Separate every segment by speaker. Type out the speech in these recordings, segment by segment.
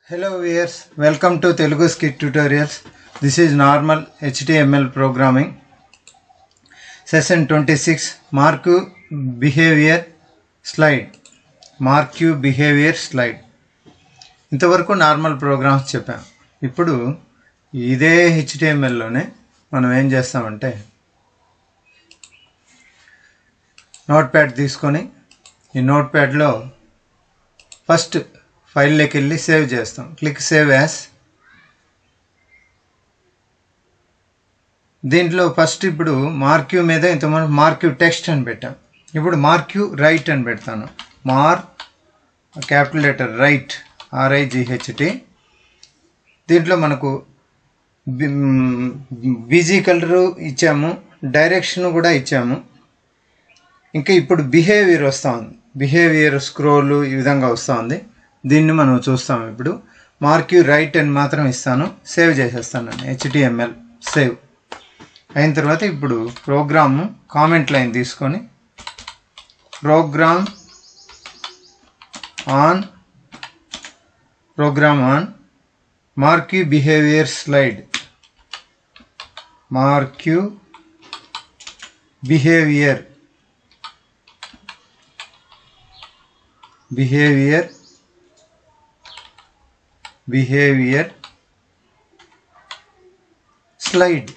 Speaker 1: Hello viewers, welcome to Telugu Skit Tutorials. This is normal HTML programming. Session 26 Marku Behavior Slide. Marku Behavior Slide. ఇంతవరకు normal programs చెప్పాం ఇప్పుడు ఇదే హెచ్టిఎంఎల్లోనే మనం ఏం చేస్తామంటే నోట్ ప్యాడ్ తీసుకొని ఈ నోట్ ప్యాడ్లో ఫస్ట్ ఫైల్లోకి వెళ్ళి సేవ్ చేస్తాం క్లిక్ సేవ్ యాస్ దీంట్లో ఫస్ట్ ఇప్పుడు మార్క్యూ మీద ఇంతమంది మార్క్యూ టెక్స్ట్ అని పెట్టాం ఇప్పుడు మార్క్యూ రైట్ అని పెడతాను మార్ క్యాపిటల్ లెటర్ రైట్ ఆర్ఐజిహెచ్టి దీంట్లో మనకు బిజీ కలరు ఇచ్చాము డైరెక్షన్ కూడా ఇచ్చాము ఇంకా ఇప్పుడు బిహేవియర్ వస్తూ ఉంది బిహేవియర్ స్క్రోల్ ఈ విధంగా వస్తూ ఉంది దీన్ని మనం చూస్తాం ఇప్పుడు మార్క్యూ రైట్ అని మాత్రం ఇస్తాను సేవ్ చేసేస్తాను నేను హెచ్టిఎంఎల్ సేవ్ అయిన తర్వాత ఇప్పుడు ప్రోగ్రామ్ కామెంట్ లైన్ తీసుకొని program on program on marquee behaviour slide marquee behaviour behavior behavior slide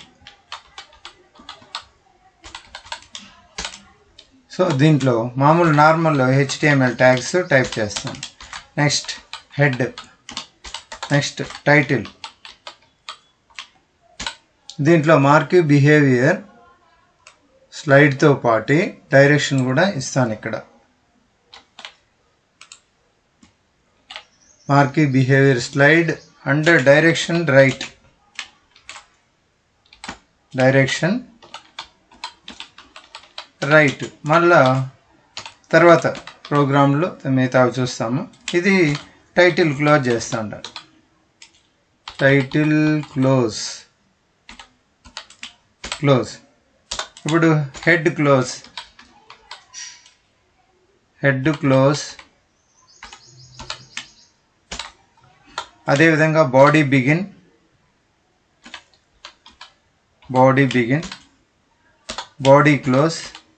Speaker 1: so దీంట్లో మామూలు నార్మల్ హెచ్టిఎంఎల్ ట్యాగ్స్ టైప్ చేస్తాం నెక్స్ట్ హెడ్ నెక్స్ట్ టైటిల్ దీంట్లో మార్కి బిహేవియర్ స్లైడ్తో పాటు డైరెక్షన్ కూడా ఇస్తాను ఇక్కడ marquee behaviour slide under direction right direction right మళ్ళా తర్వాత ప్రోగ్రాంలో మిగతావి చూస్తాము ఇది టైటిల్ క్లోజ్ చేస్తా ఉంటాను టైటిల్ క్లోజ్ క్లోజ్ ఇప్పుడు హెడ్ క్లోజ్ హెడ్ క్లోజ్ అదేవిధంగా body begin body begin body close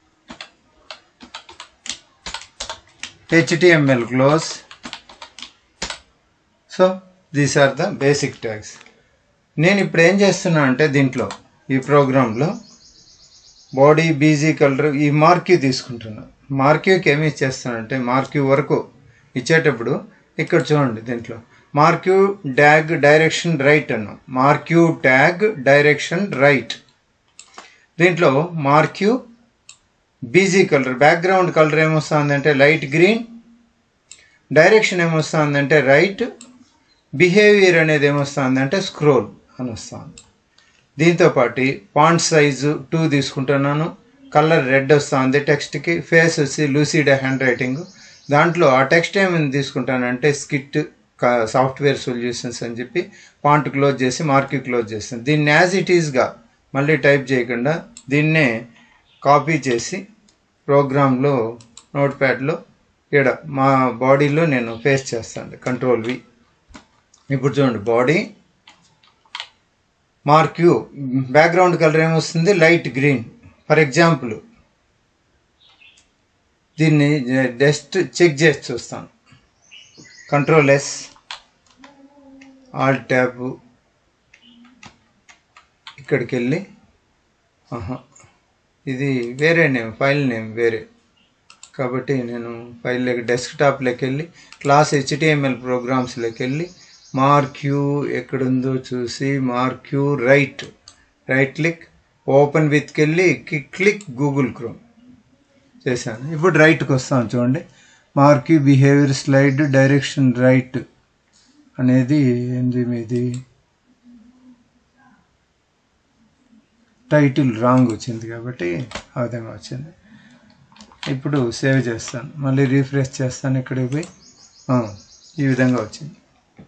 Speaker 1: HTML close so these are the basic tags నేను ఇప్పుడు ఏం చేస్తున్నా అంటే దీంట్లో ఈ ప్రోగ్రాంలో బాడీ బీజీ కలర్ ఈ మార్క్యూ తీసుకుంటున్నా మార్క్యూకి ఏమి ఇచ్చేస్తానంటే మార్క్యూ వరకు ఇచ్చేటప్పుడు ఇక్కడ చూడండి దీంట్లో మార్క్యూ ట్యాగ్ డైరెక్షన్ రైట్ అన్నాం మార్క్యూ ట్యాగ్ డైరెక్షన్ రైట్ దీంట్లో marquee BG colour background colour ఏమొస్తుందంటే లైట్ గ్రీన్ డైరెక్షన్ ఏమొస్తుందంటే రైట్ బిహేవియర్ అనేది ఏమొస్తుందంటే స్క్రోల్ అని వస్తుంది దీంతోపాటు పాంట్ సైజు టూ తీసుకుంటున్నాను కలర్ రెడ్ వస్తుంది టెక్స్ట్కి ఫేస్ వచ్చి లూసిడ్ హ్యాండ్ రైటింగ్ దాంట్లో ఆ టెక్స్ట్ ఏమైంది తీసుకుంటానంటే స్కిట్ సాఫ్ట్వేర్ సొల్యూషన్స్ అని చెప్పి పాంట్ క్లోజ్ చేసి మార్కి క్లోజ్ చేస్తాను దీన్ని యాజ్ ఇట్ ఈజ్గా మళ్ళీ టైప్ చేయకుండా దీన్నే కాపీ చేసి ప్రోగ్రాంలో నోట్ ప్యాడ్లో ఇక్కడ మా బాడీలో నేను ఫేస్ చేస్తాను కంట్రోల్ వి ఇప్పుడు చూడండి బాడీ మార్క్యూ బ్యాక్గ్రౌండ్ కలర్ ఏమొస్తుంది లైట్ గ్రీన్ ఫర్ ఎగ్జాంపుల్ దీన్ని జస్ట్ చెక్ చేసి చూస్తాను కంట్రోల్ ఎస్ ఆల్ ట్యాబ్ ఇక్కడికి వెళ్ళి ఆహా ఇది వేరే నేమ్ ఫైల్ నేమ్ వేరే కాబట్టి నేను ఫైల్లోకి డెస్క్టాప్లోకి వెళ్ళి క్లాస్ హెచ్టిఎంఎల్ ప్రోగ్రామ్స్లోకి వెళ్ళి మార్క్యూ ఎక్కడుందో చూసి marquee right right click open విత్కి వెళ్ళి క్లిక్ గూగుల్ క్రోమ్ చేశాను ఇప్పుడు రైట్కి వస్తాను చూడండి marquee behaviour slide direction right అనేది ఏంది మీది టైటిల్ రాంగ్ వచ్చింది కాబట్టి ఆ విధంగా వచ్చింది ఇప్పుడు సేవ్ చేస్తాను మళ్ళీ రీఫ్రెష్ చేస్తాను ఇక్కడికి పోయి ఈ విధంగా వచ్చింది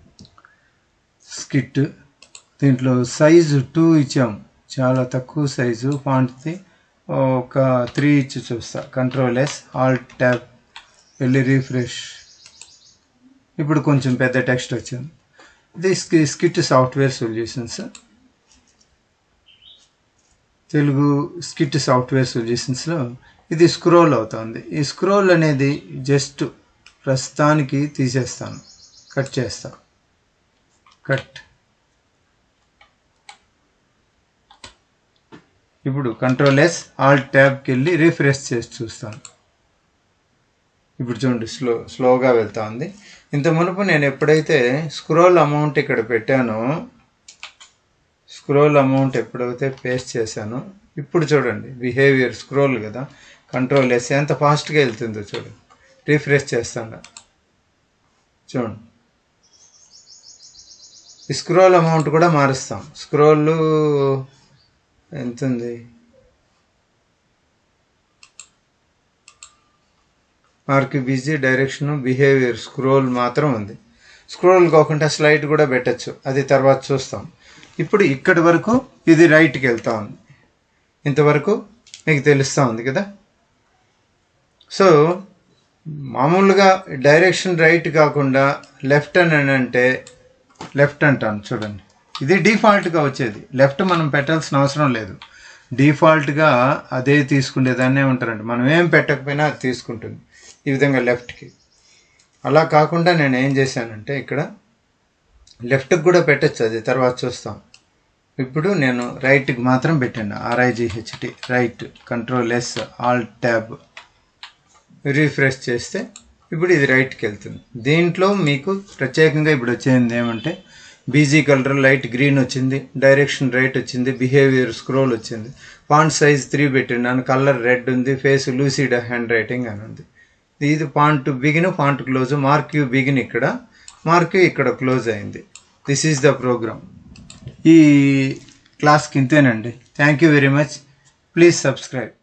Speaker 1: స్కిట్ దీంట్లో సైజు టూ ఇచ్చాం చాలా తక్కువ సైజు ఫాంట్ది ఒక త్రీ ఇచ్చి చూస్తా కంట్రోల్ ఎస్ ఆల్ ట్యాబ్ వెళ్ళి రీఫ్రెష్ ఇప్పుడు కొంచెం పెద్ద టెక్స్ట్ వచ్చింది ఇది skit software solutions Telugu skit software సొల్యూషన్స్లో ఇది స్క్రోల్ అవుతుంది ఈ స్క్రోల్ అనేది జస్ట్ ప్రస్తుతానికి తీసేస్తాను కట్ చేస్తా కట్ ఇప్పుడు కంట్రోల్ ఎస్ ఆల్ ట్యాబ్కి వెళ్ళి రిఫ్రెష్ చేసి చూస్తాను ఇప్పుడు చూడండి స్లో స్లోగా వెళ్తా ఉంది ఇంత మునుపు నేను ఎప్పుడైతే స్క్రోల్ అమౌంట్ ఇక్కడ పెట్టానో స్క్రోల్ అమౌంట్ ఎప్పుడైతే పేస్ట్ చేశానో ఇప్పుడు చూడండి బిహేవియర్ స్క్రోల్ కదా కంట్రోల్ ఎస్ ఎంత ఫాస్ట్గా వెళ్తుందో చూడండి రిఫ్రెష్ చేస్తాను చూడండి ఈ స్క్రోల్ అమౌంట్ కూడా మారుస్తాం స్క్రోల్ ఎంత ఉంది mark BG direction behaviour scroll మాత్రం ఉంది స్క్రోల్ కాకుండా స్లైడ్ కూడా పెట్టచ్చు అది తర్వాత చూస్తాం ఇప్పుడు ఇక్కడి వరకు ఇది రైట్కి వెళ్తా ఉంది ఇంతవరకు మీకు తెలుస్తూ ఉంది కదా సో మామూలుగా డైరెక్షన్ రైట్ కాకుండా లెఫ్ట్ అని అంటే లెఫ్ట్ అంటాను చూడండి ఇది డిఫాల్ట్గా వచ్చేది లెఫ్ట్ మనం పెట్టాల్సిన అవసరం లేదు డిఫాల్ట్గా అదే తీసుకునేదాన్నే ఉంటారండి మనం ఏం పెట్టకపోయినా అది తీసుకుంటుంది ఈ విధంగా లెఫ్ట్కి అలా కాకుండా నేను ఏం చేశానంటే ఇక్కడ లెఫ్ట్కి కూడా పెట్టచ్చు అది తర్వాత చూస్తాం ఇప్పుడు నేను రైట్కి మాత్రం పెట్టాను R I G H T right control S all tab refresh చేస్తే ఇప్పుడు ఇది రైట్కి వెళ్తుంది దీంట్లో మీకు ప్రత్యేకంగా ఇప్పుడు వచ్చేది ఏమంటే బీజీ కలర్ లైట్ గ్రీన్ వచ్చింది డైరెక్షన్ రైట్ వచ్చింది బిహేవియర్ స్క్రోల్ వచ్చింది ఫాంట్ సైజ్ త్రీ పెట్టినాను కలర్ రెడ్ ఉంది ఫేస్ లూసిడ్ హ్యాండ్ రైటింగ్ అని ఉంది ఇది font begin font close marquee begin ఇక్కడ మార్క్ యూ ఇక్కడ క్లోజ్ అయింది దిస్ ఈజ్ ద ప్రోగ్రామ్ ఈ క్లాస్కి ఇంతేనండి thank you very much please subscribe